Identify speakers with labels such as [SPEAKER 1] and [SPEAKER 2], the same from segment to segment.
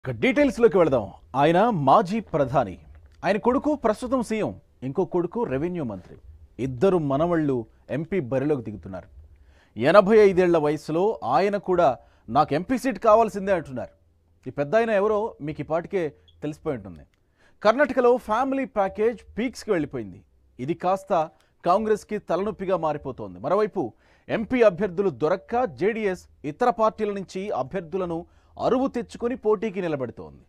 [SPEAKER 1] ఇక డీటెయిల్స్లోకి వెళదాం ఆయన మాజీ ప్రధాని ఆయన కొడుకు ప్రస్తుతం సీఎం ఇంకో కొడుకు రెవెన్యూ మంత్రి ఇద్దరు మనవళ్ళు ఎంపీ బరిలోకి దిగుతున్నారు ఎనభై ఐదేళ్ల వయసులో ఆయన కూడా నాకు ఎంపీ సీట్ కావాల్సిందే అంటున్నారు ఈ పెద్ద ఆయన ఎవరో మీకు ఈ పాటికే తెలిసిపోయి ఉంటుంది కర్ణాటకలో ఫ్యామిలీ ప్యాకేజ్ పీక్స్కి వెళ్ళిపోయింది ఇది కాస్త కాంగ్రెస్కి తలనొప్పిగా మారిపోతోంది మరోవైపు ఎంపీ అభ్యర్థులు దొరక్క జేడీఎస్ ఇతర పార్టీల నుంచి అభ్యర్థులను అరువు తెచ్చుకొని పోటీకి నిలబెడుతోంది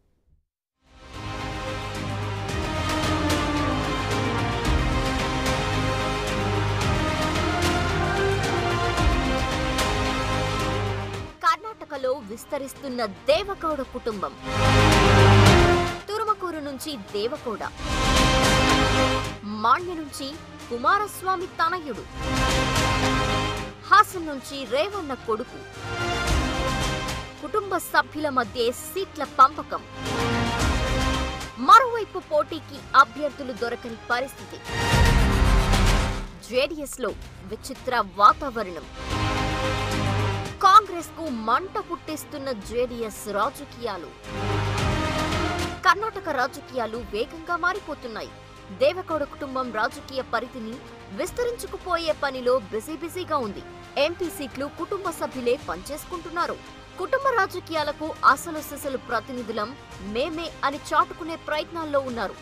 [SPEAKER 2] కర్ణాటకలో విస్తరిస్తున్న దేవగౌడ కుటుంబం తురుమకూరు నుంచి దేవగౌడ మాణ్య నుంచి కుమారస్వామి తనయుడు హాసన్ నుంచి రేవన్న కొడుకు కుటుంబ సభ్యుల మధ్య సీట్ల పంపకం మరోవైపు పోటీకి అభ్యర్థులు దొరకని పరిస్థితి జేడీఎస్ లో విచిత్ర వాతావరణం కాంగ్రెస్ కు మంట పుట్టిస్తున్న జేడీఎస్ రాజకీయాలు కర్ణాటక రాజకీయాలు వేగంగా మారిపోతున్నాయి దేవగౌడ కుటుంబం రాజకీయ పరిధిని విస్తరించుకుపోయే పనిలో బిజీ బిజీగా ఉంది ఎంపీ సీట్లు కుటుంబ సభ్యులే పనిచేసుకుంటున్నారు కుటుంబ రాజకీయాలకు అసలు సిసలు ప్రతినిధులం మేమే అని చాటుకునే ప్రయత్నాల్లో ఉన్నారు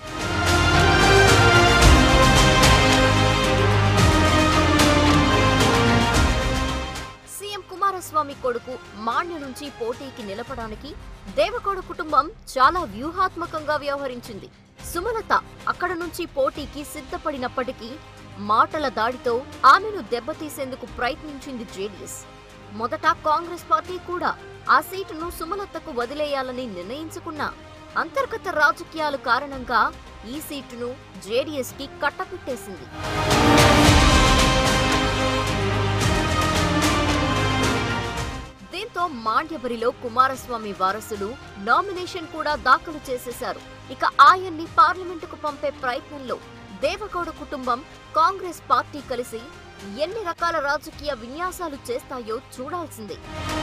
[SPEAKER 2] సీఎం కుమారస్వామి కొడుకు మాన్య నుంచి పోటీకి నిలపడానికి దేవగౌడ కుటుంబం చాలా వ్యూహాత్మకంగా వ్యవహరించింది సుమలత అక్కడ నుంచి పోటీకి సిద్ధపడినప్పటికీ మాటల దాడితో ఆమెను దెబ్బతీసేందుకు ప్రయత్నించింది జేడీఎస్ మొదట కాంగ్రెస్ పార్టీ కూడా ఆ సీటును సుమలతకు వదిలేయాలని నిర్ణయించుకున్నా అంతర్గత రాజకీయాల కారణంగా ఈ సీటును జేడీఎస్ కి కట్టపెట్టేసింది దీంతో మాండ్యబరిలో కుమారస్వామి వారసులు నామినేషన్ కూడా దాఖలు చేసేశారు ఇక ఆయన్ని పార్లమెంటుకు పంపే ప్రయత్నంలో దేవగౌడ కుటుంబం కాంగ్రెస్ పార్టీ కలిసి ఎన్ని రకాల రాజకీయ విన్యాసాలు చేస్తాయో చూడాల్సిందే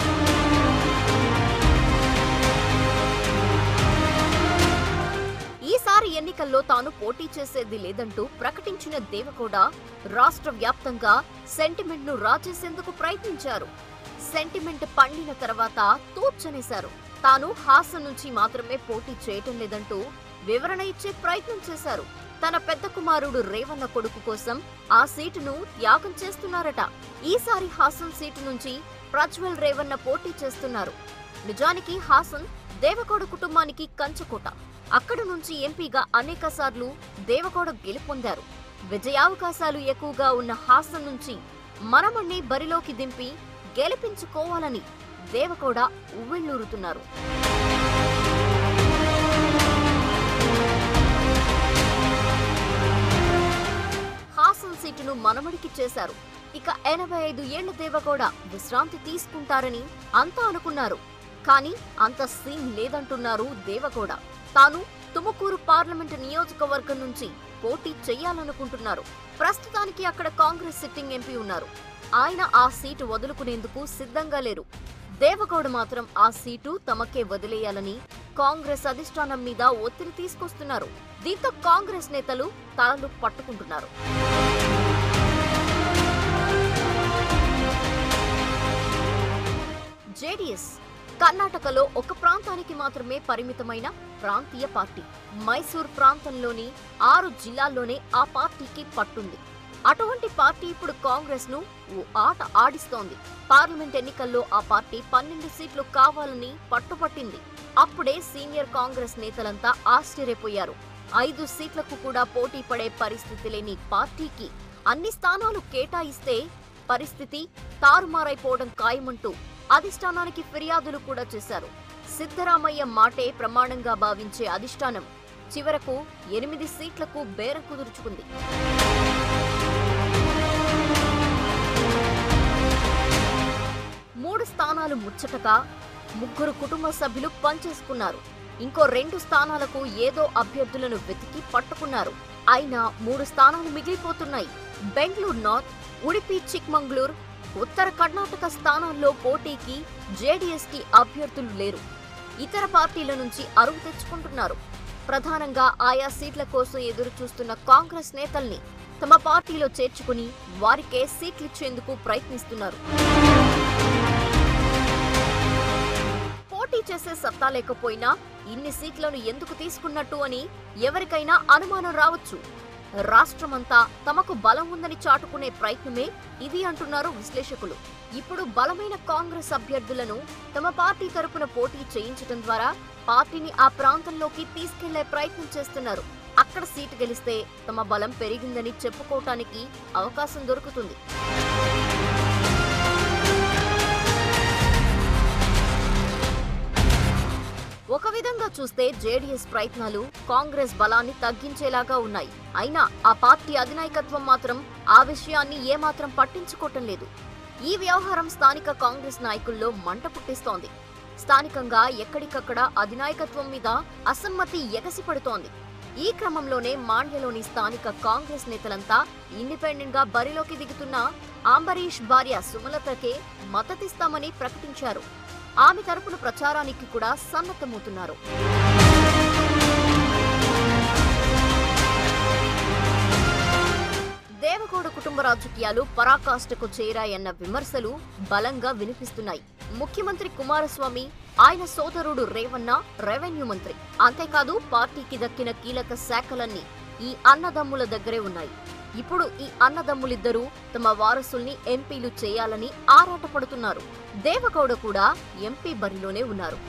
[SPEAKER 2] ఈసారి ఎన్నికల్లో తాను పోటీ చేసేది లేదంటూ ప్రకటించిన దేవగౌడ రాష్ట్ర వ్యాప్తంగా సెంటిమెంట్ ను రాజేసేందుకు ప్రయత్నించారు సెంటిమెంట్ పండిన తర్వాత తూర్చనేశారు తాను హాసన్ నుంచి మాత్రమే పోటీ చేయటం లేదంటూ వివరణ ఇచ్చే ప్రయత్నం చేశారు తన పెద్ద కుమారుడు రేవన్న కొడుకు కోసం ఆ సీటును త్యాగం చేస్తున్నారట ఈసారి హాసన్ సీటు నుంచి ప్రజ్వల్ రేవన్న పోటీ చేస్తున్నారు నిజానికి హాసన్ దేవగౌడ కుటుంబానికి కంచకోట అక్కడ నుంచి ఎంపీగా అనేక సార్లు దేవగౌడ గెలుపొందారు విజయావకాశాలు ఎక్కువగా ఉన్న హాసన్ నుంచి మనమణ్ణి బరిలోకి దింపి గెలిపించుకోవాలని దేవగౌడ ఉవ్వెళ్ళూరుతున్నారు హాసన్ సీటును మనమడికి చేశారు ఇక ఎనభై ఐదు ఏళ్ల దేవగౌడ విశ్రాంతి తీసుకుంటారని అంతా అనుకున్నారు కానీ అంత సీన్ లేదంటున్నారు దేవగౌడ తాను తుముకూరు పార్లమెంటు నియోజకవర్గం నుంచి పోటీ చెయ్యాలనుకుంటున్నారు ప్రస్తుతానికి అక్కడ కాంగ్రెస్ సిట్టింగ్ ఎంపీ ఉన్నారు ఆయన ఆ సీటు వదులుకునేందుకు సిద్ధంగా లేరు దేవగౌడ మాత్రం ఆ సీటు తమకే వదిలేయాలని కాంగ్రెస్ అధిష్టానం మీద ఒత్తిడి తీసుకొస్తున్నారు దీంతో కాంగ్రెస్ నేతలు తలలు పట్టుకుంటున్నారు జేడీఎస్ కర్ణాటకలో ఒక ప్రాంతానికి మాత్రమే పరిమితమైన ప్రాంతీయ పార్టీ మైసూర్ ప్రాంతంలోని ఆరు జిల్లాల్లోనే ఆ పార్టీకి పట్టుంది అటువంటి పార్టీ ఇప్పుడు కాంగ్రెస్ ను ఓ ఆట ఆడిస్తోంది పార్లమెంట్ ఎన్నికల్లో ఆ పార్టీ పన్నెండు సీట్లు కావాలని పట్టుపట్టింది అప్పుడే సీనియర్ కాంగ్రెస్ నేతలంతా ఆశ్చర్యపోయారు ఐదు సీట్లకు కూడా పోటీ పడే పరిస్థితి లేని పార్టీకి అన్ని స్థానాలు కేటాయిస్తే పరిస్థితి తారుమారైపోవడం ఖాయమంటూ అధిష్టానానికి ఫిర్యాదులు కూడా చేశారు సిద్ధరామయ్య మాటే ప్రమాణంగా భావించే అధిష్టానం చివరకు ఎనిమిది సీట్లకు బేరం కుదుర్చుకుంది మూడు స్థానాలు ముచ్చటగా ముగ్గురు కుటుంబ సభ్యులు పనిచేసుకున్నారు ఇంకో రెండు స్థానాలకు ఏదో అభ్యర్థులను వెతికి పట్టుకున్నారు అయినా మూడు స్థానాలు మిగిలిపోతున్నాయి బెంగళూరు నార్త్ ఉడిపి చిక్మంగళూరు ఉత్తర కర్ణాటక స్థానాల్లో పోటీకి జేడీఎస్ కి అభ్యర్థులు లేరు ఇతర పార్టీల నుంచి అరువు తెచ్చుకుంటున్నారు ప్రధానంగా ఆయా సీట్ల కోసం ఎదురు చూస్తున్న కాంగ్రెస్ నేతల్ని తమ పార్టీలో చేర్చుకుని వారికే సీట్లిచ్చేందుకు ప్రయత్నిస్తున్నారు పోటీ చేసే సత్తా లేకపోయినా ఇన్ని సీట్లను ఎందుకు తీసుకున్నట్టు అని ఎవరికైనా అనుమానం రావచ్చు రాష్ట్రమంతా తమకు బలం ఉందని చాటుకునే ప్రయత్నమే ఇది అంటున్నారు విశ్లేషకులు ఇప్పుడు బలమైన కాంగ్రెస్ అభ్యర్థులను తమ పార్టీ తరపున పోటీ చేయించడం ద్వారా పార్టీని ఆ ప్రాంతంలోకి తీసుకెళ్లే ప్రయత్నం చేస్తున్నారు అక్కడ సీటు గెలిస్తే తమ బలం పెరిగిందని చెప్పుకోవటానికి అవకాశం దొరుకుతుంది ఒక విధంగా చూస్తే జేడీఎస్ ప్రయత్నాలు కాంగ్రెస్ బలాన్ని తగ్గించేలాగా ఉన్నాయి అయినా ఆ పార్టీ అధినాయకత్వం మాత్రం ఆ విషయాన్ని ఏమాత్రం పట్టించుకోవటం లేదు ఈ వ్యవహారం స్థానిక కాంగ్రెస్ నాయకుల్లో మంట పుట్టిస్తోంది స్థానికంగా ఎక్కడికక్కడ అధినాయకత్వం మీద అసమ్మతి ఎగసిపడుతోంది ఈ క్రమంలోనే మాండ్యలోని స్థానిక కాంగ్రెస్ నేతలంతా ఇండిపెండెంట్ గా బరిలోకి దిగుతున్న అంబరీష్ భార్య సుమలతకే మద్దతిస్తామని ప్రకటించారు ఆమె తరపున ప్రచారానికి కూడా సన్నద్ధమవుతున్నారు దేవగౌడ కుటుంబ రాజకీయాలు పరాకాష్ఠకు చేరాయన్న విమర్శలు బలంగా వినిపిస్తున్నాయి ముఖ్యమంత్రి కుమారస్వామి ఆయన సోదరుడు రేవన్న రెవెన్యూ మంత్రి అంతేకాదు పార్టీకి దక్కిన కీలక శాఖలన్నీ ఈ అన్నదమ్ముల దగ్గరే ఉన్నాయి ఇప్పుడు ఈ అన్నదమ్ములిద్దరూ తమ వారసుల్ని ఎంపీలు చేయాలని ఆరాటపడుతున్నారు దేవగౌడ కూడా ఎంపీ బరిలోనే ఉన్నారు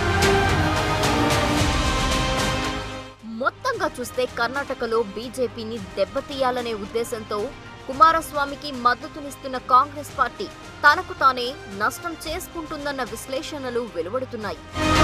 [SPEAKER 2] మొత్తంగా చూస్తే కర్ణాటకలో బీజేపీని దెబ్బతీయాలనే ఉద్దేశంతో కుమారస్వామికి మద్దతునిస్తున్న కాంగ్రెస్ పార్టీ తనకు తానే నష్టం చేసుకుంటుందన్న విశ్లేషణలు వెలువడుతున్నాయి